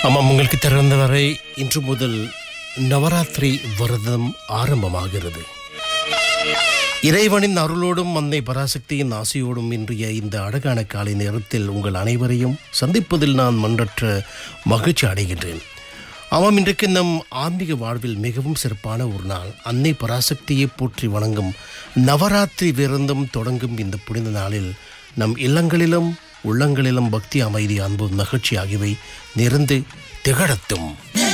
ஆமாம் உங்களுக்கு திறந்தவரை இன்று முதல் நவராத்திரி விரதம் ஆரம்பமாகிறது இறைவனின் அருளோடும் அன்னை பராசக்தியின் ஆசையோடும் இன்றைய இந்த அழகான காலை நேரத்தில் உங்கள் அனைவரையும் சந்திப்பதில் நான் மன்றற்ற மகிழ்ச்சி அடைகின்றேன் ஆமாம் இன்றைக்கு நம் ஆன்மீக வாழ்வில் மிகவும் சிறப்பான ஒரு நாள் அன்னை பராசக்தியை போற்றி வணங்கும் நவராத்திரி விருந்தம் தொடங்கும் இந்த புனித நாளில் நம் இல்லங்களிலும் உள்ளங்களிலும் பக்தி அமைதி அன்பு மகிழ்ச்சி ஆகியவை நிறைந்து திகழட்டும்